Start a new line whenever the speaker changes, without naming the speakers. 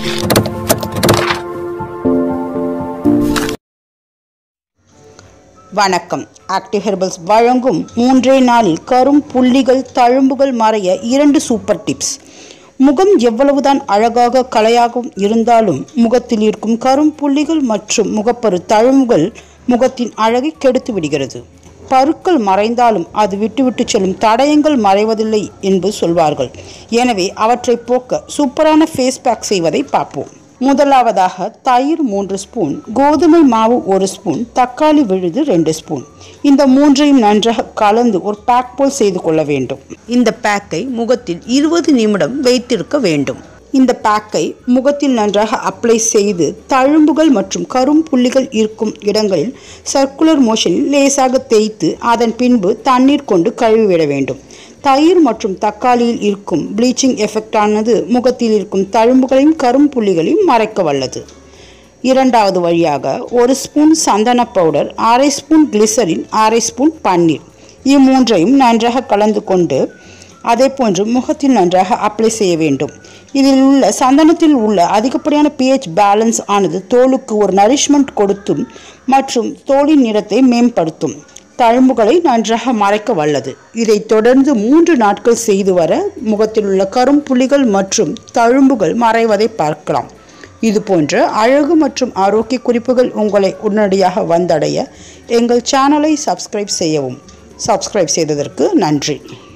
வணக்கம் active herbals வழங்கும் மூன்றே நாளில் கரும் புள்ளிகள் தழும்புகள் மறைய இரண்டு சூப்பர் டிப்ஸ் முகம் எவ்வளவுதான் அழகாக கலையாகவும் இருந்தாலும் முகத்தில் இருக்கும் கரும் புள்ளிகள் மற்றும் முகப்பரு தழும்புகள் முகத்தின் அழகை கெடுத்து விடுகிறது பருக்கள் மறைந்தாலும் அது விட்டுவிட்டு செல்லும் தடயங்கள் மறைவதில்லை என்பது சொல்வார்கள் எனவே அவற்றை போக்க சூப்பரான ஃபேஸ் பேக் செய்வதை பார்ப்போம் முதலாவதாக தயிர் மூன்று ஸ்பூன் கோதுமை மாவு ஒரு ஸ்பூன் தக்காளி விழுது ரெண்டு ஸ்பூன் இந்த மூன்றையும் நன்றாக கலந்து ஒரு பேக் போல் செய்து கொள்ள வேண்டும் இந்த பேக்கை முகத்தில் இருபது நிமிடம் வைத்திருக்க வேண்டும் இந்த பேக்கை முகத்தில் நன்றாக அப்ளை செய்து தழும்புகள் மற்றும் கரும் புள்ளிகள் இருக்கும் இடங்களில் சர்க்குலர் மோஷனில் லேசாக தேய்த்து அதன் பின்பு தண்ணீர் கொண்டு கழுவிவிட வேண்டும் தயிர் மற்றும் தக்காளியில் இருக்கும் ப்ளீச்சிங் எஃபெக்டானது முகத்தில் இருக்கும் தழும்புகளையும் கரும்புள்ளிகளையும் மறைக்க வல்லது இரண்டாவது வழியாக ஒரு ஸ்பூன் சந்தன பவுடர் அரை ஸ்பூன் கிளிசரின் அரை ஸ்பூன் பன்னீர் இம்மூன்றையும் நன்றாக கலந்து கொண்டு அதே போன்று முகத்தில் நன்றாக அப்ளை செய்ய வேண்டும் இதில் உள்ள சந்தனத்தில் உள்ள அதிகப்படியான பிஹெச் பேலன்ஸ் ஆனது தோலுக்கு ஒரு நரிஷ்மெண்ட் கொடுத்தும் மற்றும் தோலின் நிறத்தை மேம்படுத்தும் தழும்புகளை நன்றாக மறைக்க வல்லது இதை தொடர்ந்து மூன்று நாட்கள் செய்து வர முகத்தில் உள்ள கரும்புள்ளிகள் மற்றும் தழும்புகள் மறைவதை பார்க்கலாம் இது போன்ற அழகு மற்றும் ஆரோக்கிய குறிப்புகள் உங்களை உடனடியாக வந்தடைய எங்கள் சேனலை சப்ஸ்கிரைப் செய்யவும் சப்ஸ்கிரைப் செய்ததற்கு நன்றி